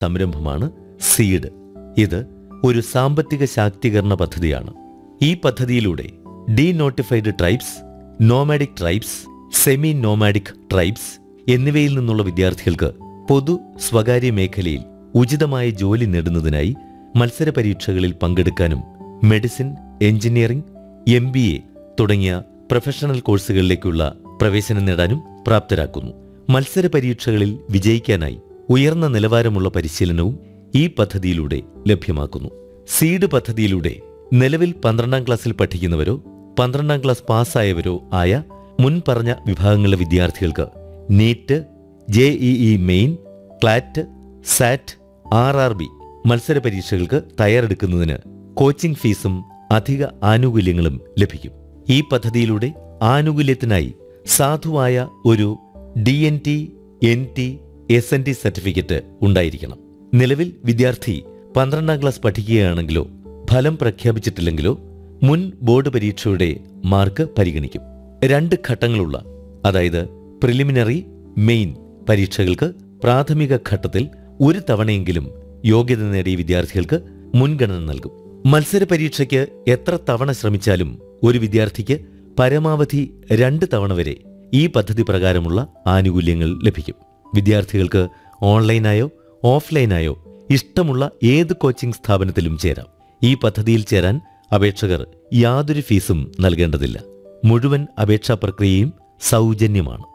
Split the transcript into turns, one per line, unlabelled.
സംരംഭമാണ് സീഡ് ഇത് ഒരു സാമ്പത്തിക ശാക്തീകരണ പദ്ധതിയാണ് ഈ പദ്ധതിയിലൂടെ denotified tribes nomadic tribes semi nomadic tribes എന്നിവയിൽ നിന്നുള്ള വിദ്യാർത്ഥികൾക്ക് പൊതു സ്വകാര്യ മേഖലയിൽ ഉചിതമായ ജോലി നേടുന്നതിനായി മത്സര പരീക്ഷകളിൽ പങ്കെടുക്കാനും medicine engineering M B A തുടങ്ങിയ പ്രൊഫഷണൽ കോഴ്സുകളിലേക്കുള്ള പ്രവേശനം നേടാനും പ്രാപ്തരാക്കുന്നു മത്സര പരീക്ഷകളിൽ വിജയിക്കാനായി ഉയർന്ന നിലവാരമുള്ള പരിശീലനവും ഈ പദ്ധതിയിലൂടെ ലഭ്യമാക്കുന്നു സീഡ് പദ്ധതിയിലൂടെ നിലവിൽ പന്ത്രണ്ടാം ക്ലാസ്സിൽ പഠിക്കുന്നവരോ പന്ത്രണ്ടാം ക്ലാസ് പാസ്സായവരോ ആയ മുൻ പറഞ്ഞ വിഭാഗങ്ങളിലെ വിദ്യാർത്ഥികൾക്ക് NEET J E main CLAT SAT R R B മത്സര പരീക്ഷകൾക്ക് തയ്യാറെടുക്കുന്നതിന് കോച്ചിംഗ് ഫീസും അധിക ആനുകൂല്യങ്ങളും ലഭിക്കും ഈ പദ്ധതിയിലൂടെ ആനുകൂല്യത്തിനായി സാധുവായ ഒരു D N T N T S N T certificate ഉണ്ടായിരിക്കണം നിലവിൽ വിദ്യാർത്ഥി പന്ത്രണ്ടാം ക്ലാസ് പഠിക്കുകയാണെങ്കിലോ ഫലം പ്രഖ്യാപിച്ചിട്ടില്ലെങ്കിലോ മുൻ ബോർഡ് പരീക്ഷയുടെ മാർക്ക് പരിഗണിക്കും രണ്ട് ഘട്ടങ്ങളുള്ള അതായത് പ്രിലിമിനറി മെയിൻ പരീക്ഷകൾക്ക് പ്രാഥമിക ഘട്ടത്തിൽ ഒരു തവണയെങ്കിലും യോഗ്യത നേടിയ വിദ്യാർത്ഥികൾക്ക് മുൻഗണന നൽകും മത്സര പരീക്ഷയ്ക്ക് എത്ര തവണ ശ്രമിച്ചാലും ഒരു വിദ്യാർത്ഥിക്ക് പരമാവധി രണ്ട് തവണ വരെ ഈ പദ്ധതി പ്രകാരമുള്ള ആനുകൂല്യങ്ങൾ ലഭിക്കും വിദ്യാർത്ഥികൾക്ക് ഓൺലൈനായോ ഓഫ്ലൈനായോ ഇഷ്ടമുള്ള ഏത് കോച്ചിംഗ് സ്ഥാപനത്തിലും ചേരാം ഈ പദ്ധതിയിൽ ചേരാൻ അപേക്ഷകർ യാതൊരു ഫീസും നൽകേണ്ടതില്ല മുഴുവൻ അപേക്ഷാ പ്രക്രിയയും സൗജന്യമാണ്